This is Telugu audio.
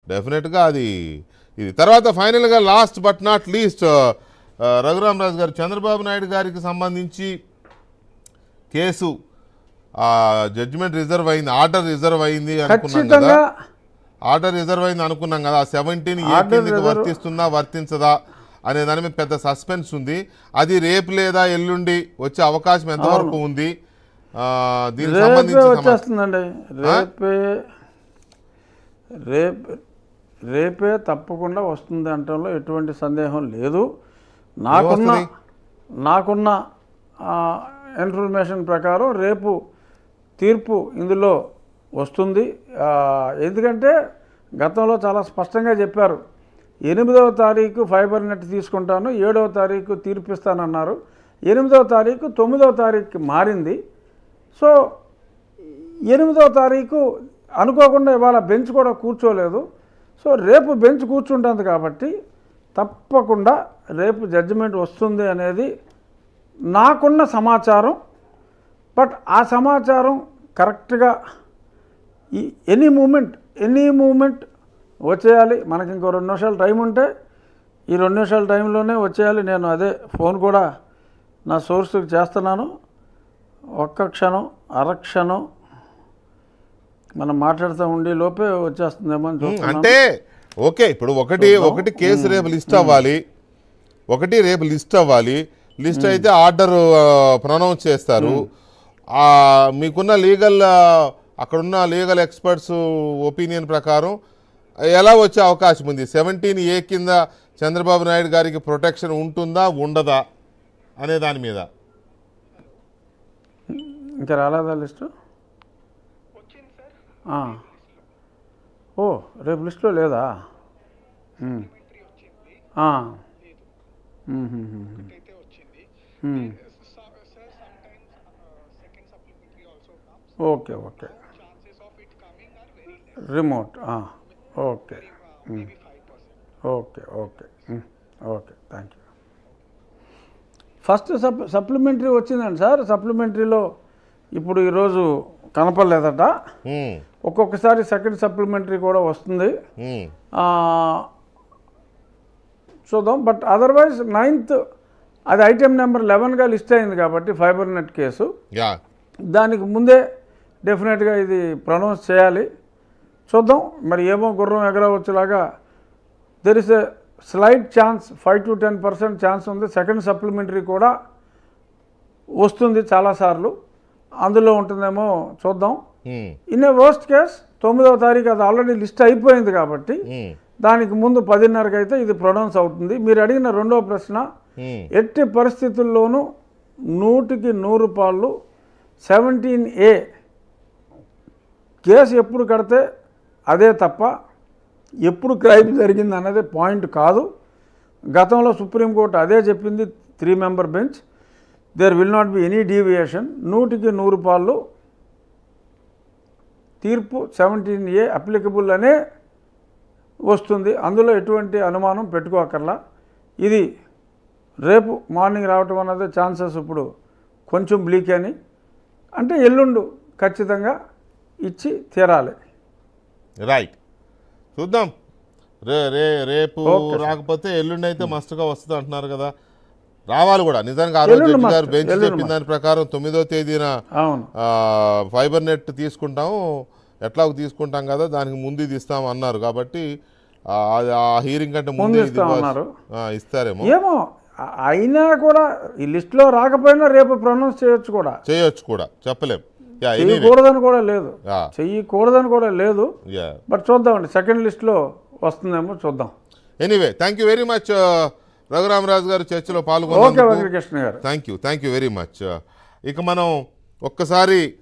డెఫినెట్గా అది ఇది తర్వాత ఫైనల్గా last but not least Raghuram Raju గారు చంద్రబాబు నాయుడు గారికి సంబంధించి కేసు జడ్జిమెంట్ రిజర్వ్ అయింది ఆర్డర్ రిజర్వ్ అయింది అనుకున్నాం కదా ఖచ్చితంగా ఆర్డర్ రిజర్వ్ అయింది అనుకున్నాం కదా సెవెంటీన్ ఏ Order కిందకి reserve- వర్తిస్తుందా వర్తించదా అనే దాని మీద పెద్ద సస్పెన్స్ ఉంది అది రేపు లేదా ఎల్లుండి వచ్చే అవకాశం ఎంతవరకు ఉంది ఆ, దీనికి రేపే సంబంధించి సమా- వచ్చేస్తుందండి రేపే రేపే రేపే తప్పకుండా వస్తుంది అంటంలో ఎటువంటి సందేహం లేదు నాకున్న ఏమొస్తది? నాకున్న ఆ, ఇన్ఫర్మేషన్ ప్రకారం రేపు తీర్పు ఇందులో వస్తుంది ఆ, ఎందుకంటే గతంలో చాలా స్పష్టంగా చెప్పారు ఎనిమిదవ తారీఖు ఫైబర్ నెట్ తీసుకుంటాను ఏడవ తారీఖు తీర్పిస్తానన్నారు ఎనిమిదవ తారీఖు తొమ్మిదవ తారీఖుకి మారింది సో ఎనిమిదవ తారీఖు అనుకోకుండా ఇవాళ బెంచ్ కూడా కూర్చోలేదు సో రేపు బెంచ్ కూర్చుంటుంది కాబట్టి తప్పకుండా రేపు జడ్జిమెంట్ వస్తుంది అనేది నాకున్న సమాచారం బట్ ఆ సమాచారం కరెక్ట్గా ఈ ఎనీ మూమెంట్ ఎనీ మూమెంట్ వచ్చేయాలి మనకి ఇంకో రెండు నిమిషాలు టైం ఉంటే ఈ రెండు నిమిషాల టైంలోనే వచ్చేయాలి నేను అదే ఫోన్ కూడా నా సోర్స్కి చేస్తున్నాను ఒక్క క్షణం అరక్షణం మనం మాట్లాడుతూ ఉండే లోపే వచ్చేస్తుందేమో అని ఉమ్, చూస్తున్నాను. అంటే ఓకే ఇప్పుడు ఒకటి ఒకటి కేసు రేపు లిస్ట్ అవ్వాలి ఒకటి రేపు లిస్ట్ అవ్వాలి లిస్ట్ అయితే ఆర్డర్ ప్రొనౌన్స్ చేస్తారు ఆ, మీకున్న లీగల్ అక్కడున్న లీగల్ ఎక్స్పర్ట్స్ ఒపీనియన్ ప్రకారం ఎలా వచ్చే అవకాశం ఉంది సెవెంటీన్ ఏ కింద చంద్రబాబు నాయుడు గారికి ప్రొటెక్షన్ ఉంటుందా ఉండదా అనే దాని మీద ఇంకా రాలేదా లిస్టు వచ్చింది సార్ ఆ. ఓ రేపు లిస్టులో లేదా ఉమ్. త్రీ వచ్చింది ఆ. లేదు ఉమ్, ఉమ్, ఉమ్, ఉమ్. అయితే వచ్చింది um. Sir sometimes second supplementary also comes okay okay chances of it coming are very less remote ah. Okay maybe five percent okay okay um. Okay thank you first sup supplementary వచ్చిందండి సార్ సప్లిమెంటరీలో ఇప్పుడు ఈరోజు కనపడలేదట ఉమ్, ఒక్కొక్కసారి సెకండ్ సప్లిమెంటరీ కూడా వస్తుంది ఉమ్, ఆ, చూద్దాం బట్ అదర్వైజ్ నైన్త్ అది ఐటెం నెంబర్ లెవెన్గా లిస్ట్ అయింది కాబట్టి ఫైబర్ నెట్ కేసు యా దానికి ముందే డెఫినెట్గా ఇది ప్రొనౌన్స్ చేయాలి చూద్దాం మరి ఏమో గుర్రం ఎగరవచ్చులాగా there is a slight chance five to ten percent chance ఉంది సెకండ్ సప్లిమెంటరీ కూడా వస్తుంది చాలాసార్లు అందులో ఉంటుందేమో చూద్దాం um, in a worst case తొమ్మిదవ తారీఖు అది ఆల్రెడీ లిస్ట్ అయిపోయింది కాబట్టి ఉమ్, దానికి ముందు పదిన్నరకు అయితే ఇది ప్రొనౌన్స్ అవుతుంది మీరు అడిగిన రెండవ ప్రశ్న ఉమ్, ఎట్టి పరిస్థితుల్లోనూ నూటికి నూరు పాళ్ళు సెవెంటీన్ ఏ కేసు ఎప్పుడు కడితే అదే తప్ప ఎప్పుడు క్రైమ్ జరిగింది అన్నది పాయింట్ కాదు గతంలో సుప్రీంకోర్టు అదే చెప్పింది three member bench there will not be any deviation నూటికి నూరు పాళ్ళు తీర్పు సెవెంటీన్ ఏ అప్లికబుల్ అనే వస్తుంది అందులో ఎటువంటి అనుమానం పెట్టుకోకర్లా ఇది రేపు మార్నింగ్ రావటం అన్నది ఛాన్సెస్ ఇప్పుడు కొంచెం బ్లీక్ అని అంటే ఎల్లుండు ఖచ్చితంగా ఇచ్చి తీరాలి రైట్ చూద్దాం రే రే రేపు ఓకే సార్. రాకపోతే ఎల్లుండి అయితే మస్తుగా వస్తుంది అంటున్నారు కదా రావాలి కూడా నిజానికి ఆ రోజు ఎల్లుండి జడ్జి గారు మస్తు, బెంచ్ ఎల్లుండి చెప్పిన దాని ప్రకారం తొమ్మిదో తేదీన అవును ఆ, ఫైబర్ నెట్ తీసుకుంటాము ఎట్లాగో తీసుకుంటాం కదా దానికి ముందు ఇది ఇస్తాం అన్నారు కాబట్టి ఆ, అది ఆ హీరింగ్ కంటే ముందు ముందు ఇది ఇస్తాం ఇవ్వాల్సి- అన్నారు. ఆ, ఇస్తారేమో ఏమో ఆ- అయినా కూడా ఈ లిస్టులో రాకపోయినా రేపు ప్రొనౌన్స్ చేయొచ్చు కూడా చేయొచ్చు కూడా చెప్పలేం యా ఎనీవే చెయ్యకూడదని కూడా లేదు యా చెయ్యకూడదని కూడా లేదు యా బట్ చూద్దామండి సెకండ్ లిస్ట్లో వస్తుందేమో చూద్దాం anyway thank you very much Raghuramaraju గారు చర్చలో ఓకే పాల్గొన్నందుకు వెంకటకృష్ణ గారు thank you thank you very much ఇక మనం ఒక్కసారి